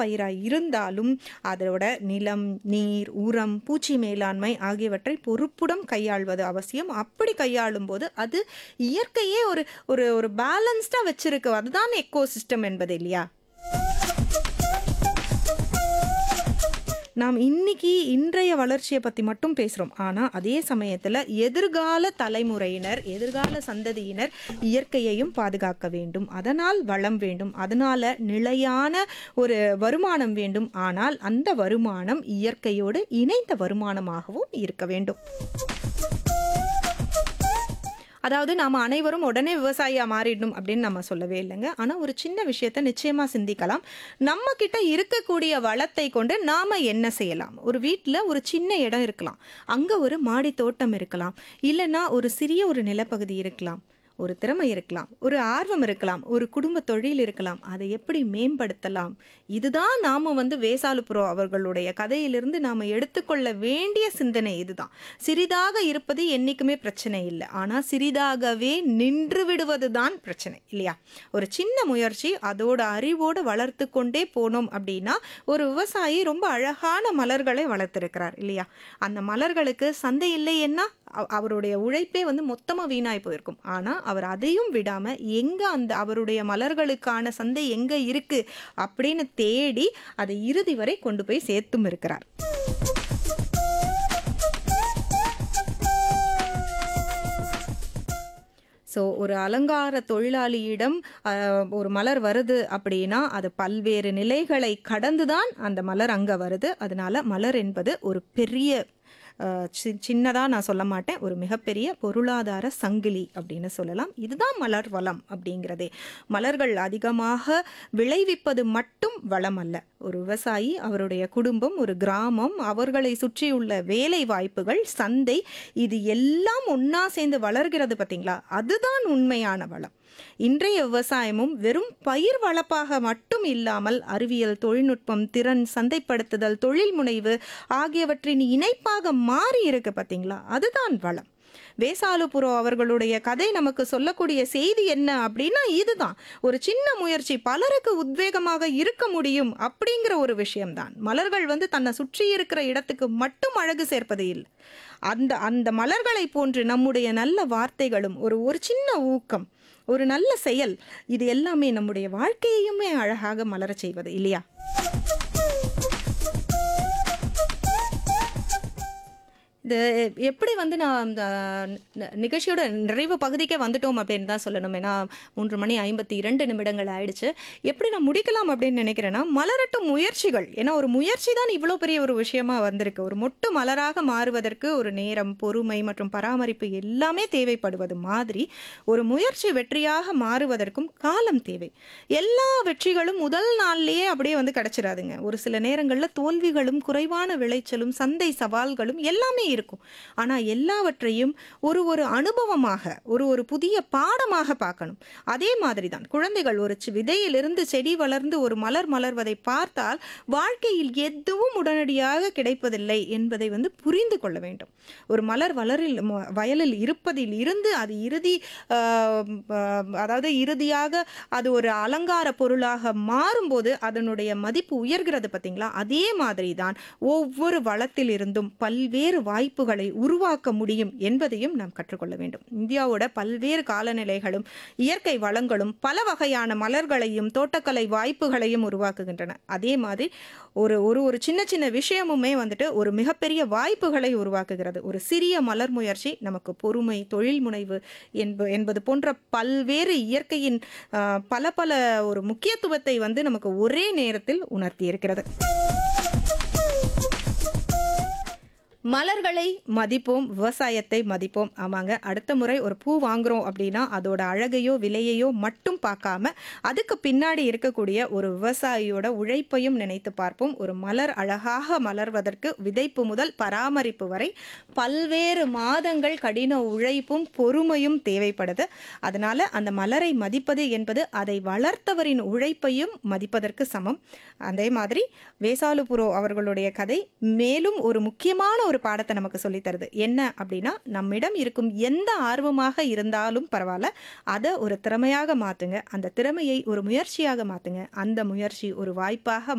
பயிராக இருந்தாலும் அதோட நிலம் நீர் உரம் பூச்சி மேலாண்மை ஆகியவற்றை பொறுப்புடன் கையாள்வது அவசியம் அப்படி கையாளும் போது அது இயற்கையே ஒரு ஒரு ஒரு பேலன்ஸ்டாக வச்சிருக்கு அதுதான் எக்கோ சிஸ்டம் என்பது இல்லையா நாம் இன்னைக்கு இன்றைய வளர்ச்சியை பற்றி மட்டும் பேசுகிறோம் ஆனால் அதே சமயத்தில் எதிர்கால தலைமுறையினர் எதிர்கால சந்ததியினர் இயற்கையையும் பாதுகாக்க வேண்டும் அதனால் வளம் வேண்டும் அதனால நிலையான ஒரு வருமானம் வேண்டும் ஆனால் அந்த வருமானம் இயற்கையோடு இணைந்த வருமானமாகவும் இருக்க வேண்டும் அதாவது நாம் அனைவரும் உடனே விவசாயியாக மாறிடணும் அப்படின்னு நம்ம சொல்லவே இல்லைங்க ஆனால் ஒரு சின்ன விஷயத்த நிச்சயமாக சிந்திக்கலாம் நம்ம கிட்ட இருக்கக்கூடிய வளத்தை கொண்டு நாம் என்ன செய்யலாம் ஒரு வீட்டில் ஒரு சின்ன இடம் இருக்கலாம் அங்கே ஒரு மாடி தோட்டம் இருக்கலாம் இல்லைன்னா ஒரு சிறிய ஒரு நிலப்பகுதி இருக்கலாம் ஒரு திறமை இருக்கலாம் ஒரு ஆர்வம் இருக்கலாம் ஒரு குடும்ப தொழில் இருக்கலாம் அதை எப்படி மேம்படுத்தலாம் இதுதான் நாம் வந்து வேசாலுப்புரோ அவர்களுடைய கதையிலிருந்து நாம் எடுத்துக்கொள்ள வேண்டிய சிந்தனை இதுதான் சிறிதாக இருப்பது என்றைக்குமே பிரச்சனை இல்லை ஆனால் சிறிதாகவே நின்று விடுவது தான் பிரச்சனை இல்லையா ஒரு சின்ன முயற்சி அதோட அறிவோடு வளர்த்து கொண்டே போனோம் அப்படின்னா ஒரு விவசாயி ரொம்ப அழகான மலர்களை வளர்த்திருக்கிறார் இல்லையா அந்த மலர்களுக்கு சந்தை இல்லைன்னா அவ- அவருடைய உழைப்பே வந்து மொத்தமாக வீணாய் போயிருக்கும் ஆனால் அவர் அதையும் விடாமல் எங்கே அந்த அவருடைய மலர்களுக்கான சந்தை எங்கே இருக்குது அப்படின்னு தேடி அதை இறுதி வரை கொண்டு போய் சேர்த்தும் இருக்கிறார் ஸோ ஒரு அலங்கார தொழிலாளியிடம் அஹ், ஒரு மலர் வருது அப்படின்னா அது பல்வேறு நிலைகளை கடந்து தான் அந்த மலர் அங்கே வருது அதனால மலர் என்பது ஒரு பெரிய சின்னதாக நான் சொல்ல மாட்டேன் ஒரு மிகப்பெரிய பொருளாதார சங்கிலி அப்படின்னு சொல்லலாம் இதுதான் மலர் வளம் அப்படிங்கிறதே மலர்கள் அதிகமாக விளைவிப்பது மட்டும் வளம் அல்ல ஒரு விவசாயி அவருடைய குடும்பம் ஒரு கிராமம் அவர்களை சுற்றியுள்ள வேலை வாய்ப்புகள் சந்தை இது எல்லாம் ஒன்றா சேர்ந்து வளர்கிறது பார்த்தீங்களா அதுதான் உண்மையான வளம் இன்றைய விவசாயமும் வெறும் பயிர் வளப்பாக மட்டும் இல்லாமல் அறிவியல் தொழில்நுட்பம் திறன் சந்தைப்படுத்துதல் தொழில் முனைவு ஆகியவற்றின் இணைப்பாக மாறி இருக்கு பார்த்தீங்களா அதுதான் வளம் வேசாலுபுரோ அவர்களுடைய கதை நமக்கு சொல்லக்கூடிய செய்தி என்ன அப்படின்னா இதுதான் ஒரு சின்ன முயற்சி பலருக்கு உத்வேகமாக இருக்க முடியும் அப்படிங்கிற ஒரு விஷயம்தான் மலர்கள் வந்து தன்னை சுற்றி இருக்கிற இடத்துக்கு மட்டும் அழகு சேர்ப்பது இல்லை அந்த அந்த மலர்களை போன்று நம்முடைய நல்ல வார்த்தைகளும் ஒரு ஒரு சின்ன ஊக்கம் ஒரு நல்ல செயல் இது எல்லாமே நம்முடைய வாழ்க்கையுமே அழகாக மலரச் செய்வது இல்லையா இது எப்படி வந்து நான் இந்த ந- நிகழ்ச்சியோட நிறைவு பகுதிக்கே வந்துட்டோம் அப்படின்னு தான் சொல்லணும் ஏன்னா மூன்று மணி ஐம்பத்தி இரண்டு நிமிடங்கள் ஆயிடுச்சு எப்படி நான் முடிக்கலாம் அப்படின்னு நினைக்கிறேன்னா மலரட்டும் முயற்சிகள் ஏன்னா ஒரு முயற்சி தான் இவ்வளோ பெரிய ஒரு விஷயமா வந்திருக்கு ஒரு மொட்டு மலராக மாறுவதற்கு ஒரு நேரம் பொறுமை மற்றும் பராமரிப்பு எல்லாமே தேவைப்படுவது மாதிரி ஒரு முயற்சி வெற்றியாக மாறுவதற்கும் காலம் தேவை எல்லா வெற்றிகளும் முதல் நாள்லயே அப்படியே வந்து கிடைச்சிடாதுங்க ஒரு சில நேரங்களில் தோல்விகளும் குறைவான விளைச்சலும் சந்தை சவால்களும் எல்லாமே இருக்கும் ஆனால் எல்லாவற்றையும் ஒரு ஒரு அனுபவமாக ஒரு ஒரு புதிய பாடமாக பார்க்கணும் அதே மாதிரி தான் குழந்தைகள் ஒரு சி- விதையிலிருந்து செடி வளர்ந்து ஒரு மலர் மலர்வதை பார்த்தால் வாழ்க்கையில் எதுவும் உடனடியாக கிடைப்பதில்லை என்பதை வந்து புரிந்து கொள்ள வேண்டும் ஒரு மலர் வளரில் ம- வயலில் இருப்பதில் இருந்து அது இறுதி ஆஹ், ஆஹ், அதாவது இறுதியாக அது ஒரு அலங்கார பொருளாக மாறும்போது அதனுடைய மதிப்பு உயர்கிறது பார்த்தீங்களா அதே மாதிரி தான் ஒவ்வொரு வளத்தில் இருந்தும் பல்வேறு வாய்ப்புகளை உருவாக்க முடியும் என்பதையும் நாம் கற்றுக்கொள்ள வேண்டும் இந்தியாவோட பல்வேறு காலநிலைகளும் இயற்கை வளங்களும் பல வகையான மலர்களையும் தோட்டக்கலை வாய்ப்புகளையும் உருவாக்குகின்றன அதே மாதிரி ஒரு ஒரு ஒரு சின்ன சின்ன விஷயமுமே வந்துட்டு ஒரு மிகப்பெரிய வாய்ப்புகளை உருவாக்குகிறது ஒரு சிறிய மலர் முயற்சி நமக்கு பொறுமை தொழில் முனைவு என்ப என்பது போன்ற பல்வேறு இயற்கையின் ஆஹ், பல பல ஒரு முக்கியத்துவத்தை வந்து நமக்கு ஒரே நேரத்தில் உணர்த்தி இருக்கிறது மலர்களை மதிப்போம் விவசாயத்தை மதிப்போம் ஆமாங்க அடுத்த முறை ஒரு பூ வாங்குறோம் அப்படின்னா அதோட அழகையோ விலையையோ மட்டும் பார்க்காம அதுக்கு பின்னாடி இருக்கக்கூடிய ஒரு விவசாயியோட உழைப்பையும் நினைத்து பார்ப்போம் ஒரு மலர் அழகாக மலர்வதற்கு விதைப்பு முதல் பராமரிப்பு வரை பல்வேறு மாதங்கள் கடின உழைப்பும் பொறுமையும் தேவைப்படுது அதனால அந்த மலரை மதிப்பது என்பது அதை வளர்த்தவரின் உழைப்பையும் மதிப்பதற்கு சமம் அதே மாதிரி வேசாலுபுரோ அவர்களுடைய கதை மேலும் ஒரு முக்கியமான ஒரு பாடத்தை நமக்கு சொல்லித் தருது என்ன அப்படின்னா நம்மிடம் இருக்கும் எந்த ஆர்வமாக இருந்தாலும் பரவாயில்ல அதை ஒரு திறமையாக மாற்றுங்க அந்த திறமையை ஒரு முயற்சியாக மாற்றுங்க அந்த முயற்சி ஒரு வாய்ப்பாக